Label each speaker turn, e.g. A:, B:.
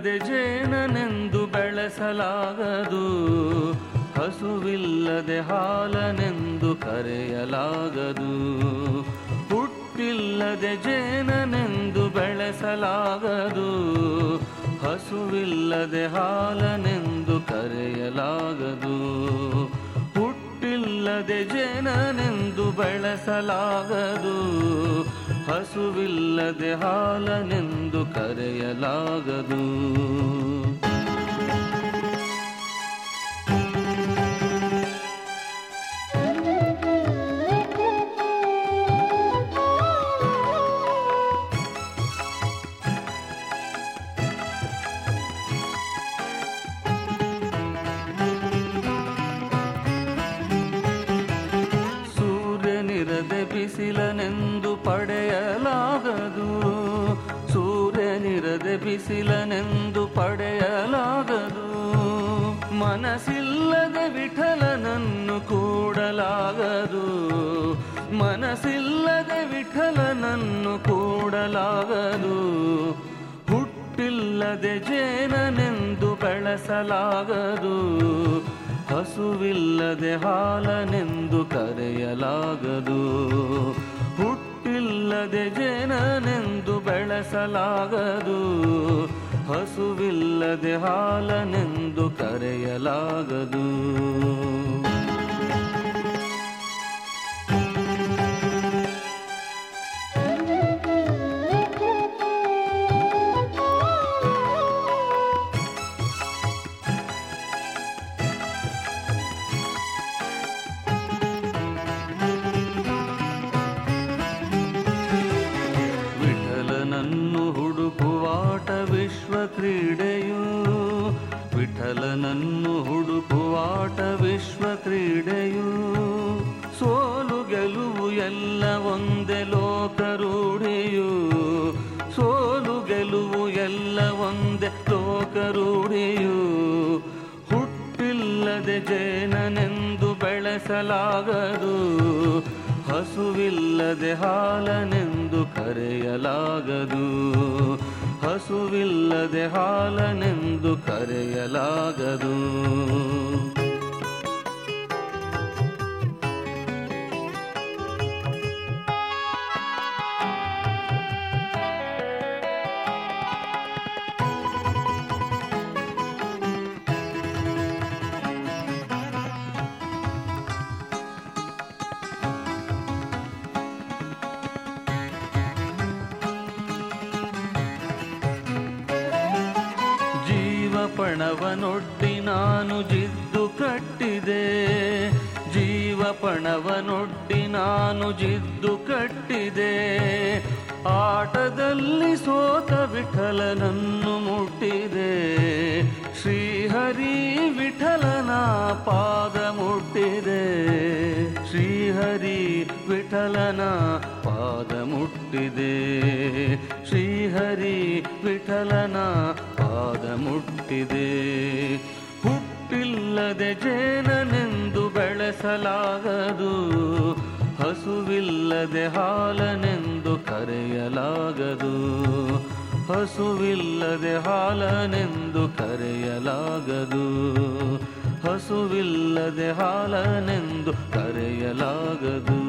A: ಹುಟ್ಟಿಲ್ಲದೆ ಜೇನನೆಂದು ಬೆಳೆಸಲಾಗದು ಹಸುವಿಲ್ಲದೆ ಹಾಲನೆಂದು ಕರೆಯಲಾಗದು ಹುಟ್ಟಿಲ್ಲದೆ ಜೇನನೆಂದು ಬೆಳೆಸಲಾಗದು ಹಸುವಿಲ್ಲದೆ ಹಾಲನೆಂದು ಕರೆಯಲಾಗದು ಹುಟ್ಟಿಲ್ಲದೆ ಜನನೆಂದು ಬೆಳೆಸಲಾಗದು ಹಸುವಿಲ್ಲದೆ ಹಾಲನೆಂದು ಕರೆಯಲಾಗದು ಸೂರ್ಯನಿರದೆ ಬಿಸಿಲನೆಂದು ಪಡೆಯಲಾಗದು ಸೂರ್ಯನಿರದೆ ಬಿಸಿಲನೆಂದು ಪಡೆಯಲಾಗದು ಮನಸ್ಸಿಲ್ಲದೆ ವಿಠಲನನ್ನು ಕೂಡಲಾಗದು ಮನಸ್ಸಿಲ್ಲದೆ ವಿಠಲನನ್ನು ಕೂಡಲಾಗದು ಹುಟ್ಟಿಲ್ಲದೆ ಜೇನನೆಂದು ಬೆಳೆಸಲಾಗದು ಹಸುವಿಲ್ಲದೆ ಹಾಲನೆಂದು ಕರೆಯಲಾಗದು ಹುಟ್ಟಿಲ್ಲದೆ ಜನನೆಂದು ಬೆಳೆಸಲಾಗದು ಹಸುವಿಲ್ಲದೆ ಹಾಲನೆಂದು ಕರೆಯಲಾಗದು ವಿಠಲನನ್ನು ಹುಡುಕುವಾಟ ವಿಶ್ವ ಕ್ರೀಡೆಯು ವಿಠಲನನ್ನು ಹುಡುಕುವಾಟ ವಿಶ್ವ ಕ್ರೀಡೆಯು ಸೋಲು ಗೆಲುವು ಎಲ್ಲ ಒಂದೇ ಲೋಕರೂಢಿಯು ಸೋಲು ಗೆಲುವು ಎಲ್ಲ ಒಂದೇ ಲೋಕರೂಢಿಯು ಹುಟ್ಟಿಲ್ಲದೆ ಜೇನನೆಂದು ಬೆಳೆಸಲಾಗದು ಹಸುವಿಲ್ಲದೆ ಹಾಲನೆಂದು ಕರೆಯಲಾಗದು ಹಸುವಿಲ್ಲದೆ ಹಾಲನೆಂದು ಕರೆಯಲಾಗದು ಜೀವಪಣವನೊಡ್ಡಿ ನಾನು ಜಿದ್ದು ಕಟ್ಟಿದೆ ಜೀವಪಣವನೊಡ್ಡಿ ನಾನು ಜಿದ್ದು ಕಟ್ಟಿದೆ ಆಟದಲ್ಲಿ ಸೋತ ವಿಠಲನನ್ನು ಮುಟ್ಟಿದೆ ಶ್ರೀಹರಿ ವಿಠಲನ ಪಾದ ಮುಟ್ಟಿದೆ ಶ್ರೀಹರಿ ವಿಠಲನ ಪಾದ ಮುಟ್ಟಿದೆ ಶ್ರೀಹರಿ ವಿಠಲನ ಪಾದ ಮುಟ್ಟಿದೆ ಹುಟ್ಟಿಲ್ಲದೆ ಜೇನನೆಂದು ಬೆಳೆಸಲಾಗದು ಹಸುವಿಲ್ಲದೆ ಹಾಲನೆಂದು ಕರೆಯಲಾಗದು ಹಸುವಿಲ್ಲದೆ ಹಾಲನೆಂದು ಕರೆಯಲಾಗದು ಹಸುವಿಲ್ಲದೆ ಹಾಲನೆಂದು ಕರೆಯಲಾಗದು